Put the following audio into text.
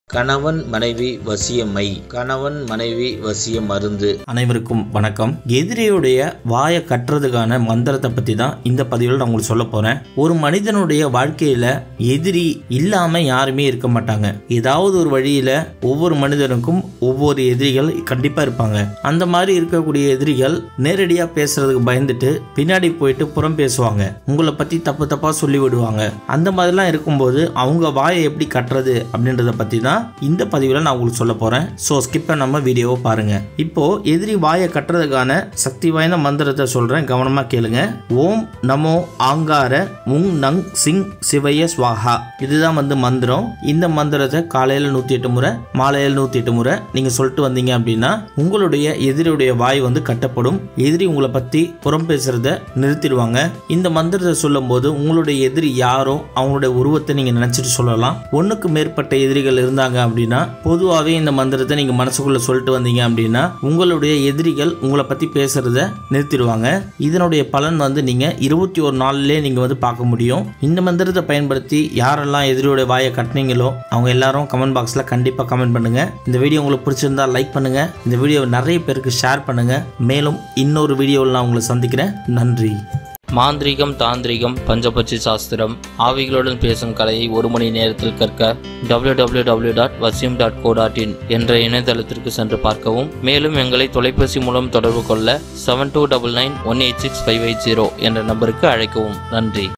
கணவன் மனைவி வசியமை கணவன் மனைவி வசிய மருந்து அனைவருக்கும் வணக்கம் எதிரியுடைய வாயை கட்டுறதுக்கான மந்திரத்தை பற்றி தான் இந்த பதிவில் நான் உங்களுக்கு சொல்ல போகிறேன் ஒரு மனிதனுடைய வாழ்க்கையில் எதிரி இல்லாமல் யாருமே இருக்க மாட்டாங்க ஏதாவது ஒரு வழியில் ஒவ்வொரு மனிதனுக்கும் ஒவ்வொரு எதிரிகள் கண்டிப்பாக இருப்பாங்க அந்த மாதிரி இருக்கக்கூடிய எதிரிகள் நேரடியாக பேசுறதுக்கு பயந்துட்டு பின்னாடி போயிட்டு புறம் பேசுவாங்க உங்களை பற்றி தப்பு தப்பாக சொல்லி விடுவாங்க அந்த மாதிரிலாம் இருக்கும்போது அவங்க வாயை எப்படி கட்டுறது அப்படின்றத பற்றி தான் இந்த பதிவில் நான் உங்களுக்கு சொல்ல போகிறேன் ஸோ ஸ்கிப்பை நம்ம வீடியோவை பாருங்க இப்போ எதிரி வாயை கட்டுறதுக்கான சக்தி வாய்ந்த மந்திரத்தை சொல்கிறேன் கவனமாக கேளுங்க ஓம் நமோ ஆங்கார முங் நங் சிங் சிவய ஸ்வாஹா இதுதான் வந்து மந்திரம் இந்த மந்திரத்தை காலையில் நூற்றி எட்டு முறை மாலையில் நூற்றி எட்டு முறை நீங்கள் சொல்லிட்டு வந்தீங்க அப்படின்னா உங்களுடைய எதிரியுடைய வாய் வந்து கட்டப்படும் எதிரி உங்களை பற்றி புறம் பேசுறத நிறுத்திடுவாங்க இந்த மந்திரத்தை சொல்லும்போது உங்களுடைய எதிரி யாரோ அவங்களுடைய உருவத்தை நீங்கள் நினச்சிட்டு சொல்லலாம் ஒன்றுக்கு மேற்பட்ட எதிரிகள் இருந்தாங்க அப்படின்னா பொதுவாகவே இந்த மந்திரத்தை நீங்கள் மனசுக்குள்ளே சொல்லிட்டு வந்தீங்க அப்படின்னா உங்களுடைய எதிரிகள் உங்களை பற்றி பேசுறத நிறுத்திடுவாங்க இதனுடைய பலன் வந்து நீங்கள் இருபத்தி ஒரு நாள்லேயே நீங்கள் வந்து பார்க்க முடியும் இந்த மந்திரத்தை பயன்படுத்தி யாரெல்லாம் எதிரியோட வாயை கட்டினீங்களோ அவங்க எல்லாரும் கமெண்ட் பாக்ஸில் கண்டிப்பாக கமெண்ட் பண்ணுங்க இந்த வீடியோ உங்களுக்கு பிடிச்சிருந்தா லைக் பண்ணுங்க இந்த வீடியோ நிறைய பேருக்கு ஷேர் பண்ணுங்க மேலும் இன்னொரு வீடியோவில் நான் உங்களை சந்திக்கிறேன் நன்றி மாந்திரீகம் தாந்திரிகம் பஞ்சபட்சி சாஸ்திரம் ஆவிகளுடன் பேசும் கலையை ஒரு மணி நேரத்தில் கற்க www.vasim.co.in டாட் வசியம் டாட் கோ டாட் இன் என்ற இணையதளத்திற்கு சென்று பார்க்கவும் மேலும் எங்களை தொலைபேசி மூலம் தொடர்பு கொள்ள seven two double nine one eight six five eight zero என்ற நம்பருக்கு அழைக்கவும் நன்றி